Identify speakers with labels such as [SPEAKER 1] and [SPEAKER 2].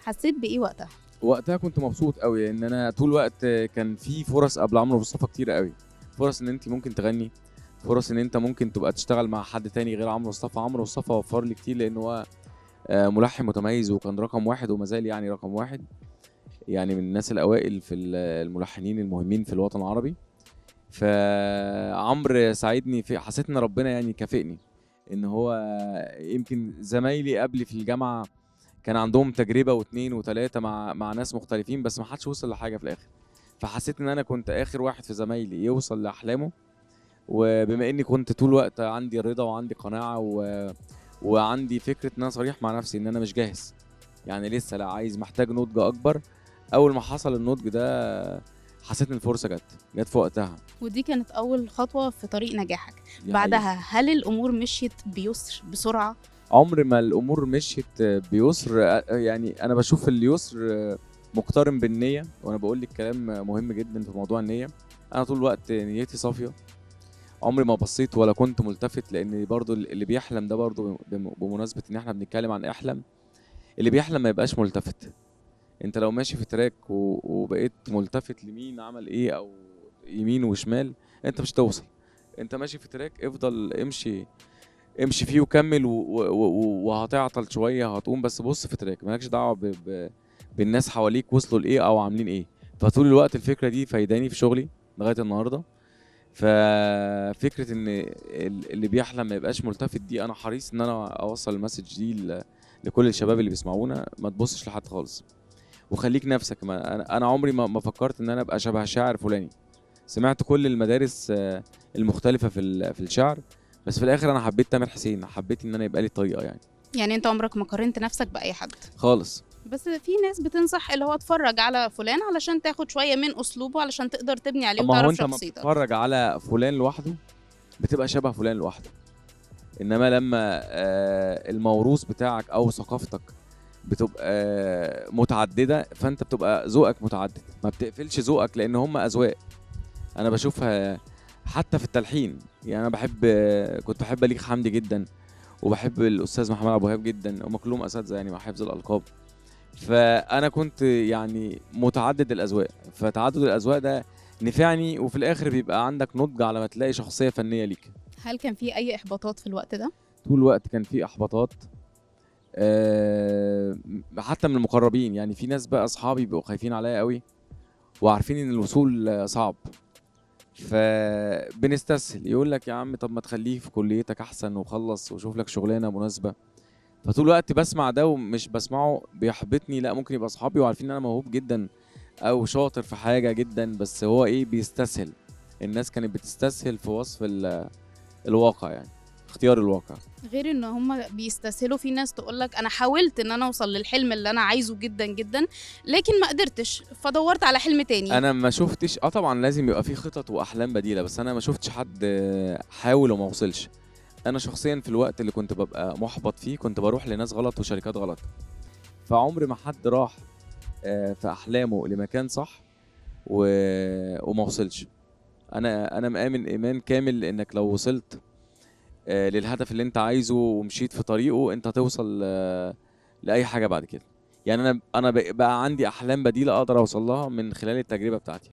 [SPEAKER 1] حسيت بايه وقتها
[SPEAKER 2] وقتها كنت مبسوط قوي لان انا طول الوقت كان في فرص قبل عمرو مصطفى كتير قوي فرص ان انت ممكن تغني فرص ان انت ممكن تبقى تشتغل مع حد تاني غير عمرو مصطفى عمرو مصطفى وفر لي كتير لان هو آه، ملحن متميز وكان رقم واحد وما زال يعني رقم واحد يعني من الناس الاوائل في ال- الملحنين المهمين في الوطن العربي فعمرو ساعدني في حسيت ان ربنا يعني كافئني ان هو يمكن زمايلي قبلي في الجامعه كان عندهم تجربه واثنين وثلاثه مع مع ناس مختلفين بس ما حدش وصل لحاجه في الاخر فحسيت ان انا كنت اخر واحد في زمايلي يوصل لاحلامه وبما اني كنت طول الوقت عندي رضا وعندي قناعه و... وعندي فكره ان انا صريح مع نفسي ان انا مش جاهز يعني لسه لا عايز محتاج نضج اكبر اول ما حصل النضج ده حسيت ان الفرصه جت جت في وقتها
[SPEAKER 1] ودي كانت اول خطوه في طريق نجاحك
[SPEAKER 2] دي حقيقة.
[SPEAKER 1] بعدها هل الامور مشيت بيسر بسرعه
[SPEAKER 2] عمر ما الامور مشيت بيسر يعني انا بشوف اليسر مقترن بالنيه وانا بقول لك كلام مهم جدا في موضوع النيه انا طول الوقت نيتي صافيه عمري ما بصيت ولا كنت ملتفت لان برضو اللي بيحلم ده برضو بم- بمناسبه ان احنا بنتكلم عن احلم اللي بيحلم ما يبقاش ملتفت انت لو ماشي في تراك و- وبقيت ملتفت لمين عمل ايه او يمين وشمال انت مش توصل انت ماشي في تراك افضل امشي امشي فيه وكمل و- و- و- وهتعطل شويه هتقوم بس بص في تراك مالكش دعوه ب... ب... بالناس حواليك وصلوا لايه او عاملين ايه فطول الوقت الفكره دي فايداني في شغلي لغايه النهارده ففكره ان ال- اللي بيحلم ما يبقاش ملتفت دي انا حريص ان انا اوصل المسج دي ل... لكل الشباب اللي بيسمعونا ما تبصش لحد خالص وخليك نفسك ما انا أنا عمري ما ما فكرت ان انا ابقى شبه شاعر فلاني سمعت كل المدارس آه، المختلفه في ال- في الشعر بس في الاخر انا حبيت تامر حسين حبيت ان انا يبقى لي طريقه يعني
[SPEAKER 1] يعني انت عمرك ما قارنت نفسك باي حد
[SPEAKER 2] خالص
[SPEAKER 1] بس في ناس بتنصح اللي هو اتفرج على فلان علشان تاخد شويه من اسلوبه علشان تقدر تبني عليه
[SPEAKER 2] اما هو
[SPEAKER 1] وتعرف
[SPEAKER 2] انت ما
[SPEAKER 1] شخصيتك
[SPEAKER 2] بتتفرج على فلان لوحده بتبقى شبه فلان لوحده انما لما آه، الموروث بتاعك او ثقافتك بتبقى آه، متعدده فانت بتبقى ذوقك متعدد ما بتقفلش ذوقك لان هم اذواق انا بشوفها حتى في التلحين يعني انا بحب آه، كنت بحب بليغ حمدي جدا وبحب الاستاذ محمد ابو وهاب جدا هم كلهم اساتذه يعني مع حفظ الالقاب فانا كنت يعني متعدد الاذواق فتعدد الاذواق ده نفعني وفي الاخر بيبقى عندك نضج على ما تلاقي شخصيه فنيه ليك
[SPEAKER 1] هل كان في اي احباطات في الوقت ده
[SPEAKER 2] طول الوقت كان في احباطات آه، حتى من المقربين يعني في ناس بقى اصحابي بيبقوا خايفين عليا قوي وعارفين ان الوصول آه، صعب فبنستسهل يقول لك يا عم طب ما تخليه في كليتك احسن وخلص وشوف لك شغلانه مناسبه فطول الوقت بسمع ده ومش بسمعه بيحبطني لا ممكن يبقى اصحابي وعارفين ان انا موهوب جدا او شاطر في حاجه جدا بس هو ايه بيستسهل الناس كانت بتستسهل في وصف ال- الواقع يعني اختيار الواقع
[SPEAKER 1] غير ان هم بيستسهلوا في ناس تقول لك انا حاولت ان انا اوصل للحلم اللي انا عايزه جدا جدا لكن ما قدرتش فدورت على حلم تاني
[SPEAKER 2] انا ما شفتش اه طبعا لازم يبقى في خطط واحلام بديله بس انا ما شفتش حد آه، حاول وما وصلش انا شخصيا في الوقت اللي كنت ببقى محبط فيه كنت بروح لناس غلط وشركات غلط فعمري ما حد راح آه، في احلامه لمكان صح و... وما وصلش انا انا مآمن ايمان كامل انك لو وصلت آه، للهدف اللي انت عايزه ومشيت في طريقه انت هتوصل آه، لاي حاجه بعد كده يعني انا انا بق- بقى عندي احلام بديله اقدر اوصل لها من خلال التجربه بتاعتي